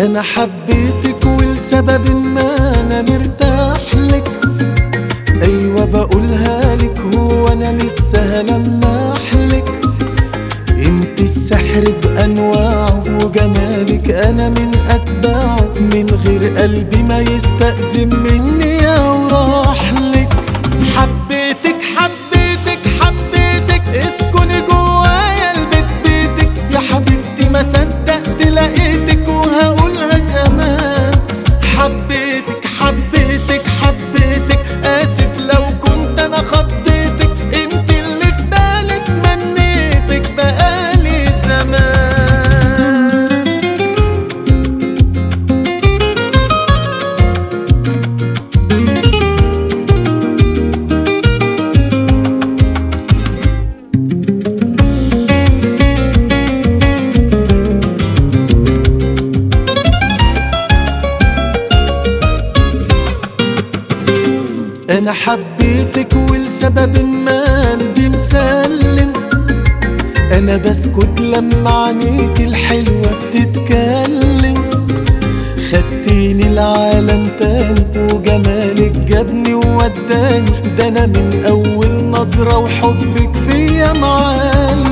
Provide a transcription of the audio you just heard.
انا حبيتك ولسبب ما انا مرتاح لك ايوه بقولها لك هو انا لسه هلمح لك انت السحر بانواعه وجمالك انا من اتباعه من غير قلبي ما يستأذن مني او راح لك حبيتك حبيتك حبيتك اسكني جوايا البيت بيتك يا حبيبتي ما صدقت لقيتك وهقولها كمان حبيتك حبيتك حبيتك اسف لو كنت انا خضيتك انت اللي في بالي تمنيتك بقالي زمان انا حبيتك ولسبب ما قلبي مسلم انا بسكت لما عينيك الحلوة بتتكلم خدتيني العالم تاني وجمالك جابني ووداني ده انا من اول نظرة وحبك فيا معلم